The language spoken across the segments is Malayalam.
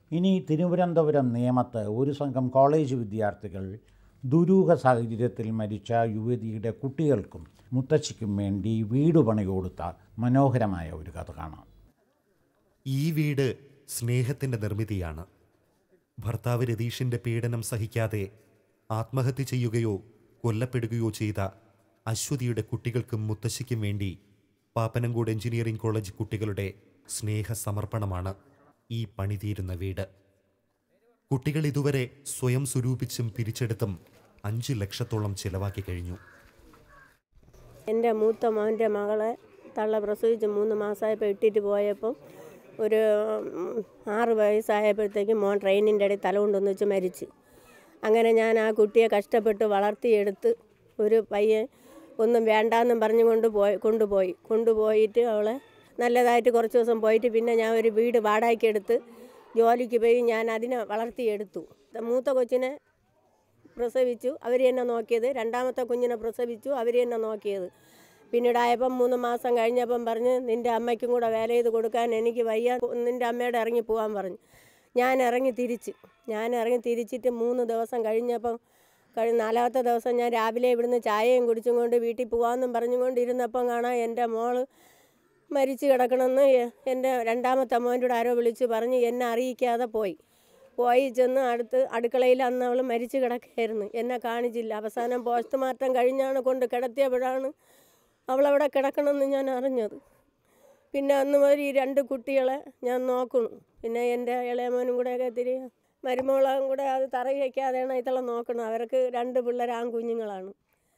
ഇനി തിരുവനന്തപുരം നേമത്ത് ഒരു സംഘം കോളേജ് വിദ്യാർത്ഥികൾ ദുരൂഹ സാഹചര്യത്തിൽ മരിച്ച യുവതിയുടെ കുട്ടികൾക്കും മുത്തച്ഛിക്കും വേണ്ടി വീട് പണി കൊടുത്ത മനോഹരമായ ഒരു കഥ കാണാം ഈ വീട് സ്നേഹത്തിൻ്റെ നിർമ്മിതിയാണ് ഭർത്താവ് രതീഷിൻ്റെ പീഡനം സഹിക്കാതെ ആത്മഹത്യ ചെയ്യുകയോ കൊല്ലപ്പെടുകയോ ചെയ്ത അശ്വതിയുടെ കുട്ടികൾക്കും മുത്തശ്ശിക്കും വേണ്ടി പാപ്പനംകോട് എഞ്ചിനീയറിംഗ് കോളേജ് കുട്ടികളുടെ സ്നേഹസമർപ്പണമാണ് ഈ പണിതീരുന്ന വീട് കുട്ടികൾ ഇതുവരെ സ്വയം സ്വരൂപിച്ചും പിരിച്ചെടുത്തും അഞ്ച് ലക്ഷത്തോളം ചിലവാക്കി കഴിഞ്ഞു എൻ്റെ മൂത്ത മോൻ്റെ മകളെ തള്ള പ്രസവിച്ച് മൂന്ന് മാസമായപ്പോൾ ഇട്ടിട്ട് പോയപ്പം ഒരു ഉം, ആറ് വയസ്സായപ്പോഴത്തേക്കും മോൻ ട്രെയിനിൻ്റെ ഇടയിൽ തല കൊണ്ടുവന്ന് വെച്ച് മരിച്ച് അങ്ങനെ ഞാൻ ആ കുട്ടിയെ കഷ്ടപ്പെട്ട് വളർത്തിയെടുത്ത് ഒരു പയ്യൻ ഒന്നും വേണ്ടാന്നും പറഞ്ഞുകൊണ്ട് പോയി കൊണ്ടുപോയി കൊണ്ടുപോയിട്ട് അവളെ നല്ലതായിട്ട് കുറച്ച് ദിവസം പോയിട്ട് പിന്നെ ഞാൻ ഒരു വീട് വാടകയ്ക്ക് എടുത്ത് ജോലിക്ക് പോയി ഞാൻ അതിനെ വളർത്തിയെടുത്തു മൂത്ത കൊച്ചിനെ പ്രസവിച്ചു അവർ തന്നെ നോക്കിയത് രണ്ടാമത്തെ കുഞ്ഞിനെ പ്രസവിച്ചു അവർ തന്നെ നോക്കിയത് പിന്നീടായപ്പം മൂന്ന് മാസം കഴിഞ്ഞപ്പം പറഞ്ഞ് നിൻ്റെ അമ്മയ്ക്കും കൂടെ വേല ചെയ്ത് കൊടുക്കാൻ എനിക്ക് വയ്യ നിൻ്റെ അമ്മയോട് ഇറങ്ങി പോകാൻ പറഞ്ഞു ഞാൻ ഇറങ്ങി തിരിച്ച് ഞാൻ ഇറങ്ങി തിരിച്ചിട്ട് മൂന്ന് ദിവസം കഴിഞ്ഞപ്പം കഴിഞ്ഞ നാലാമത്തെ ദിവസം ഞാൻ രാവിലെ ഇവിടുന്ന് ചായയും കുടിച്ചും കൊണ്ട് വീട്ടിൽ പോകാമെന്നും പറഞ്ഞുകൊണ്ട് ഇരുന്നപ്പം കാണാം എൻ്റെ മോള് മരിച്ചു കിടക്കണമെന്ന് എ- എൻ്റെ രണ്ടാമത്തെ മോൻ്റെ കൂടെ ആരോ വിളിച്ച് പറഞ്ഞ് എന്നെ അറിയിക്കാതെ പോയി പോയി ചെന്ന് അടുത്ത് അടുക്കളയിൽ അന്ന് അവൾ മരിച്ചു കിടക്കുകയായിരുന്നു എന്നെ കാണിച്ചില്ല അവസാനം പോസ്റ്റ്മോർട്ടം കഴിഞ്ഞാണ് കൊണ്ട് കിടത്തിയപ്പോഴാണ് അവളവിടെ കിടക്കണമെന്ന് ഞാൻ അറിഞ്ഞത് പിന്നെ അന്ന് മുതൽ ഈ രണ്ട് കുട്ടികളെ ഞാൻ നോക്കണം പിന്നെ എൻ്റെ ഇളയമോനും കൂടെയൊക്കെ ഇത്തിരി മരുമോളും കൂടെ അത് തറയിൽ വയ്ക്കാതെയാണ് ഇത്തളെ നോക്കണം അവർക്ക് രണ്ട് പിള്ളേർ ആൺകുഞ്ഞുങ്ങളാണ്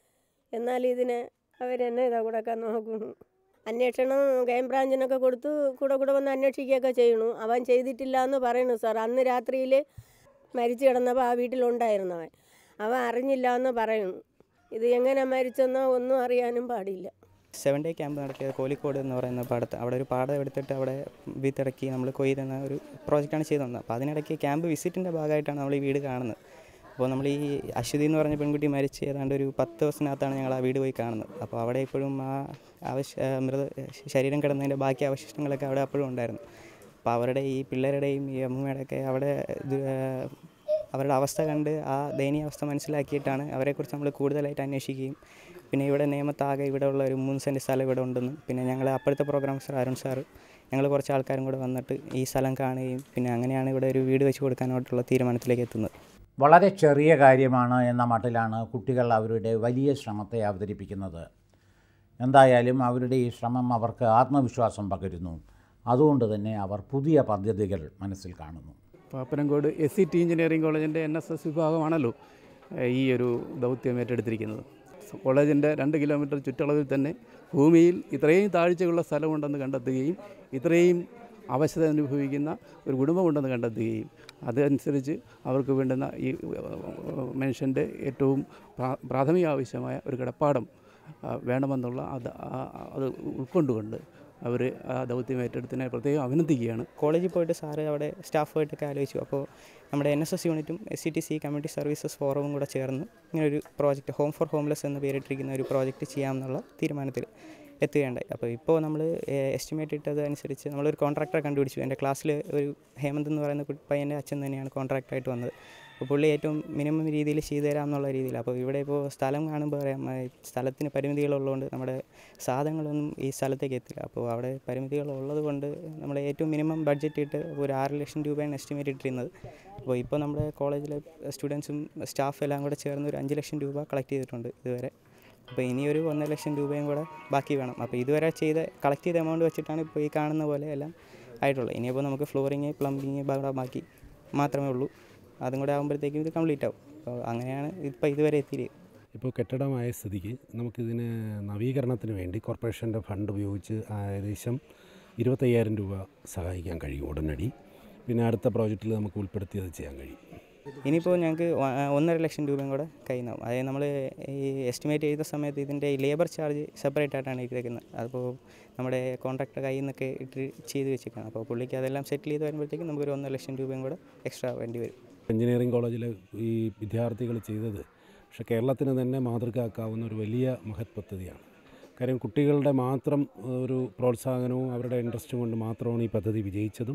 എന്നാൽ ഇതിനെ അവരെന്നെ ഇതാ കൂടെയൊക്കെ നോക്കുന്നു അന്വേഷണം ക്രൈം ബ്രാഞ്ചിനൊക്കെ കൊടുത്ത് കൂടെ കൂടെ വന്ന് അന്വേഷിക്കുകയൊക്കെ ചെയ്യണു അവൻ ചെയ്തിട്ടില്ല എന്ന് പറയുന്നു സാർ അന്ന് രാത്രിയിൽ മരിച്ചു കിടന്നപ്പോൾ ആ വീട്ടിലുണ്ടായിരുന്നു അവൻ അവൻ അറിഞ്ഞില്ല എന്ന് പറയുന്നു ഇത് എങ്ങനെ മരിച്ചെന്നോ ഒന്നും അറിയാനും പാടില്ല സെവൻ ഡേ ക്യാമ്പ് നടത്തിയത് കോഴിക്കോട് എന്ന് പറയുന്ന പാടത്ത് അവിടെ ഒരു പാടം എടുത്തിട്ട് അവിടെ വിത്തിറക്കി നമ്മൾ കൊയ്യുന്ന ഒരു പ്രോജക്റ്റാണ് ചെയ്തു തന്നത് അപ്പോൾ അതിനിടയ്ക്ക് ക്യാമ്പ് വിസിറ്റിൻ്റെ ഭാഗമായിട്ടാണ് നമ്മൾ ഈ വീട് കാണുന്നത് അപ്പോൾ നമ്മൾ ഈ അശ്വതി എന്ന് പറഞ്ഞ പെൺകുട്ടി മരിച്ച് ഏതാണ്ട് ഒരു പത്ത് ദിവസത്തിനകത്താണ് ഞങ്ങൾ ആ വീട് പോയി കാണുന്നത് അപ്പോൾ അവിടെ ഇപ്പോഴും ആ ആവശ്യ മൃത ശരീരം കിടന്നതിൻ്റെ ബാക്കി അവശിഷ്ടങ്ങളൊക്കെ അവിടെ അപ്പോഴും ഉണ്ടായിരുന്നു അപ്പോൾ അവരുടെ ഈ പിള്ളേരുടെയും ഈ അമ്മൂമ്മയുടെയൊക്കെ അവിടെ ഇത്, ആ, അവരുടെ അവസ്ഥ കണ്ട് ആ ദയനീയാവസ്ഥ മനസ്സിലാക്കിയിട്ടാണ് അവരെക്കുറിച്ച് നമ്മൾ കൂടുതലായിട്ട് അന്വേഷിക്കുകയും പിന്നെ ഇവിടെ നിയമത്താകെ ഇവിടെ ഉള്ള ഒരു മൂന്ന് സെൻറ്റ് സ്ഥലം ഇവിടെ ഉണ്ടെന്നും പിന്നെ ഞങ്ങൾ അപ്പോഴത്തെ പ്രോഗ്രാം സാർ അരുൺ സാറ് ഞങ്ങൾ കുറച്ച് ആൾക്കാരും കൂടെ വന്നിട്ട് ഈ സ്ഥലം കാണുകയും പിന്നെ അങ്ങനെയാണ് ഇവിടെ ഒരു വീട് വെച്ച് കൊടുക്കാനായിട്ടുള്ള തീരുമാനത്തിലേക്ക് എത്തുന്നത് വളരെ ചെറിയ കാര്യമാണ് എന്ന മട്ടിലാണ് കുട്ടികൾ അവരുടെ വലിയ ശ്രമത്തെ അവതരിപ്പിക്കുന്നത് എന്തായാലും അവരുടെ ഈ ശ്രമം അവർക്ക് ആത്മവിശ്വാസം പകരുന്നു അതുകൊണ്ട് തന്നെ അവർ പുതിയ പദ്ധതികൾ മനസ്സിൽ കാണുന്നു Pappanamcode S C T engineering കോളേജിൻ്റെ എൻ എസ് എസ് വിഭാഗമാണല്ലോ ഏഹ്, ഈ ഒരു ദൗത്യം ഏറ്റെടുത്തിരിക്കുന്നത് കോളേജിൻ്റെ രണ്ട് കിലോമീറ്റർ ചുറ്റളവിൽ തന്നെ ഭൂമിയിൽ ഇത്രയും താഴ്ചയുള്ള സ്ഥലമുണ്ടെന്ന് കണ്ടെത്തുകയും ഇത്രയും അവശത അനുഭവിക്കുന്ന ഒരു കുടുംബമുണ്ടെന്ന് കണ്ടെത്തുകയും അതനുസരിച്ച് അവർക്ക് വേണ്ടുന്ന ഈ ഏഹ്, മനുഷ്യൻ്റെ ഏറ്റവും പ്രാ- പ്രാഥമിക ആവശ്യമായ ഒരു കിടപ്പാടം ആ, വേണമെന്നുള്ള അത് ആ- അത് ഉൾക്കൊണ്ടുകൊണ്ട് അവർ ആ ദൗത്യം ഏറ്റെടുത്തതിനെ പ്രത്യേകം അഭിനന്ദിക്കുകയാണ് കോളേജിൽ പോയിട്ട് സാറ് അവിടെ സ്റ്റാഫുമായിട്ടൊക്കെ ആലോചിച്ചു അപ്പോൾ നമ്മുടെ എൻ എസ് എസ് യൂണിറ്റും S C T C community services ഫോറവും കൂടെ ചേർന്ന് ഇങ്ങനെ ഒരു പ്രോജക്റ്റ് ഹോം ഫോർ ഹോംലെസ് എന്ന് പേരിട്ടിരിക്കുന്ന ഒരു പ്രോജക്റ്റ് ചെയ്യാമെന്നുള്ള തീരുമാനത്തിൽ എത്തുകയുണ്ടായി അപ്പോൾ ഇപ്പോൾ നമ്മൾ എസ്റ്റിമേറ്റ് ഇട്ടത് അനുസരിച്ച് നമ്മളൊരു കോൺട്രാക്ടറെ കണ്ടുപിടിച്ചു എൻ്റെ ക്ലാസ്സിൽ ഒരു ഹേമന്ത് എന്ന് പറയുന്ന കു- പയ്യൻ്റെ അച്ഛൻ തന്നെയാണ് കോൺട്രാക്റ്റായിട്ട് വന്നത് അപ്പോൾ പുള്ളി ഏറ്റവും മിനിമം രീതിയിൽ ചെയ്തു തരാം എന്നുള്ള രീതിയിൽ അപ്പോൾ ഇവിടെ ഇപ്പോൾ സ്ഥലം കാണുമ്പോൾ പറയാം ആ, സ്ഥലത്തിന് പരിമിതികളുള്ളതുകൊണ്ട് നമ്മുടെ സാധനങ്ങളൊന്നും ഈ സ്ഥലത്തേക്ക് എത്തില്ല അപ്പോൾ അവിടെ പരിമിതികൾ ഉള്ളത് കൊണ്ട് നമ്മൾ ഏറ്റവും മിനിമം ബഡ്ജറ്റ് ഇട്ട് ഒരു ആറ് ലക്ഷം രൂപയാണ് എസ്റ്റിമേറ്റ് ഇട്ടിരുന്നത് അപ്പോൾ ഇപ്പോൾ നമ്മുടെ കോളേജിലെ സ്റ്റുഡൻസും സ്റ്റാഫ് എല്ലാം കൂടെ ചേർന്ന് ഒരു അഞ്ച് ലക്ഷം രൂപ കളക്ട് ചെയ്തിട്ടുണ്ട് ഇതുവരെ അപ്പോൾ ഇനിയൊരു ഒന്നര ലക്ഷം രൂപയും കൂടെ ബാക്കി വേണം അപ്പോൾ ഇതുവരെ ചെയ്ത കളക്ട് ചെയ്ത എമൗണ്ട് വെച്ചിട്ടാണ് ഇപ്പോൾ ഈ കാണുന്ന പോലെ എല്ലാം ആയിട്ടുള്ളത് ഇനിയിപ്പോൾ നമുക്ക് ഫ്ലോറിങ് പ്ലംബിങ് ബാക്കി മാത്രമേ ഉള്ളൂ അതും കൂടെ ആകുമ്പോഴത്തേക്കും ഇത് കംപ്ലീറ്റ് ആവും അപ്പോൾ അങ്ങനെയാണ് ഇപ്പോൾ ഇതുവരെ എത്തിയത് ഇപ്പോൾ കെട്ടിടമായ സ്ഥിതിക്ക് നമുക്കിതിന് നവീകരണത്തിന് വേണ്ടി കോർപ്പറേഷൻ്റെ ഫണ്ട് ഉപയോഗിച്ച് ഏകദേശം ഇരുപത്തയ്യായിരം രൂപ സഹായിക്കാൻ കഴിയും ഉടനടി പിന്നെ അടുത്ത പ്രോജക്റ്റിൽ നമുക്ക് ഉൾപ്പെടുത്തി അത് ചെയ്യാൻ കഴിയും ഇനിയിപ്പോൾ ഞങ്ങൾക്ക് വ- ഒന്നര ലക്ഷം രൂപയും കൂടെ കയ്യിൽ നിന്നാവും അതായത് നമ്മൾ ഈ എസ്റ്റിമേറ്റ് ചെയ്ത സമയത്ത് ഇതിൻ്റെ ലേബർ ചാർജ് സെപ്പറേറ്റ് ആയിട്ടാണ് ഇട്ടേക്കുന്നത് അപ്പോൾ നമ്മുടെ കോൺട്രാക്ടർ കയ്യിൽ നിന്നൊക്കെ ഇട്ട് ചെയ്ത് വെച്ചേക്കാണ് അപ്പോൾ പുള്ളിക്ക് അതെല്ലാം സെറ്റിൽ ചെയ്ത് വരുമ്പോഴത്തേക്കും നമുക്കൊരു ഒന്നര ലക്ഷം രൂപയും കൂടെ എക്സ്ട്രാ വേണ്ടി വരും എഞ്ചിനീയറിംഗ് കോളേജിലെ ഈ വിദ്യാർത്ഥികൾ ചെയ്തത് പക്ഷേ കേരളത്തിന് തന്നെ മാതൃകയാക്കാവുന്ന ഒരു വലിയ മഹത് പദ്ധതിയാണ് കാര്യം കുട്ടികളുടെ മാത്രം ഒരു പ്രോത്സാഹനവും അവരുടെ ഇൻട്രസ്റ്റും കൊണ്ട് മാത്രമാണ് ഈ പദ്ധതി വിജയിച്ചതും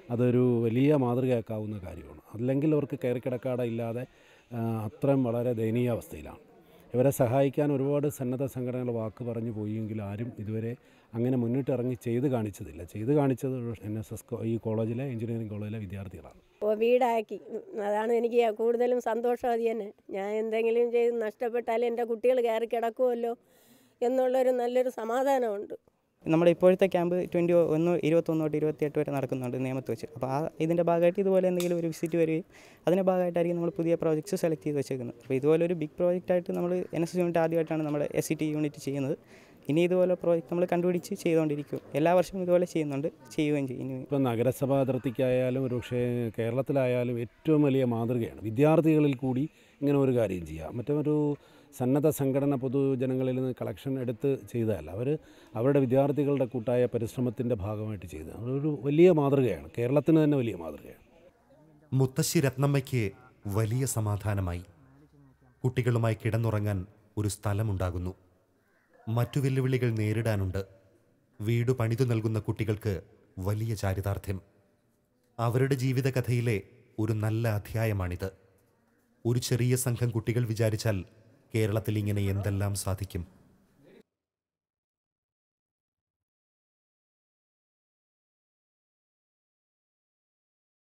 അതൊരു വലിയ മാതൃകയാക്കാവുന്ന കാര്യമാണ് അല്ലെങ്കിൽ അവർക്ക് കയറി കിടക്കാട ഇല്ലാതെ ആ, അത്രയും വളരെ ദയനീയാവസ്ഥയിലാണ് ഇവരെ സഹായിക്കാൻ ഒരുപാട് സന്നദ്ധ സംഘടനകൾ വാക്ക് പറഞ്ഞു പോയെങ്കിൽ ആരും ഇതുവരെ അങ്ങനെ മുന്നിട്ടിറങ്ങി ചെയ്ത് കാണിച്ചതില്ല ചെയ്ത് കാണിച്ചത് എൻ എസ് എസ് ഈ കോളേജിലെ എഞ്ചിനീയറിംഗ് കോളേജിലെ വിദ്യാർത്ഥികളാണ് ഓ വീടാക്കി അതാണ് എനിക്ക് കൂടുതലും സന്തോഷം അത് തന്നെ ഞാൻ എന്തെങ്കിലും ചെയ്ത് നഷ്ടപ്പെട്ടാൽ എൻ്റെ കുട്ടികൾ കയറി കിടക്കുമല്ലോ എന്നുള്ളൊരു നല്ലൊരു സമാധാനമുണ്ട് നമ്മുടെ ഇപ്പോഴത്തെ ക്യാമ്പ് ട്വൻറ്റി ഒന്ന് ഇരുപത്തൊന്ന് തൊട്ട് ഇരുപത്തിയെട്ട് വരെ നടക്കുന്നുണ്ട് നിയമത്ത് വെച്ച് അപ്പോൾ ആ ഇതിൻ്റെ ഭാഗമായിട്ട് ഇതുപോലെ എന്തെങ്കിലും ഒരു വിസിറ്റ് വരികയും അതിൻ്റെ ഭാഗമായിട്ടായിരിക്കും നമ്മൾ പുതിയ പ്രോജക്ട്സ് സെലക്ട് ചെയ്ത് വെച്ചേക്കുന്നത് അപ്പോൾ ഇതുപോലെ ഒരു ബിഗ് പ്രോജക്റ്റായിട്ട് നമ്മൾ എൻ എസ് എസ് യൂണിറ്റ് ആദ്യമായിട്ടാണ് നമ്മുടെ എസ് സി ടി യൂണിറ്റ് ചെയ്യുന്നത് ഇനി ഇതുപോലെ പ്രോജക്റ്റ് നമ്മൾ കണ്ടുപിടിച്ച് ചെയ്തുകൊണ്ടിരിക്കും എല്ലാ വർഷവും ഇതുപോലെ ചെയ്യുന്നുണ്ട് ചെയ്യുകയും ചെയ്യും ഇനി ഇപ്പം നഗരസഭാ അതിർത്തിക്കായാലും ഒരു പക്ഷേ കേരളത്തിലായാലും ഏറ്റവും വലിയ മാതൃകയാണ് വിദ്യാർത്ഥികളിൽ കൂടി ഇങ്ങനെ ഒരു കാര്യം ചെയ്യുക മറ്റൊരു സന്നദ്ധ സംഘടന പൊതുജനങ്ങളിൽ നിന്ന് കളക്ഷൻ എടുത്ത് ചെയ്തതല്ല അവർ അവരുടെ വിദ്യാർത്ഥികളുടെ കൂട്ടായ പരിശ്രമത്തിൻ്റെ ഭാഗമായിട്ട് ചെയ്തതാണ് അതൊരു വലിയ മാതൃകയാണ് കേരളത്തിന് തന്നെ വലിയ മാതൃകയാണ് മുത്തശ്ശി രത്നമ്മയ്ക്ക് വലിയ സമാധാനമായി കുട്ടികളുമായി കിടന്നുറങ്ങാൻ ഒരു സ്ഥലമുണ്ടാകുന്നു മറ്റു വെല്ലുവിളികൾ നേരിടാനുണ്ട് വീട് പണിതു നൽകുന്ന കുട്ടികൾക്ക് വലിയ ചാരിതാർത്ഥ്യം അവരുടെ ജീവിതകഥയിലെ ഒരു നല്ല അധ്യായമാണിത് ഒരു ചെറിയ സംഘം കുട്ടികൾ വിചാരിച്ചാൽ കേരളത്തിൽ ഇങ്ങനെ എന്തെല്ലാം സാധിക്കും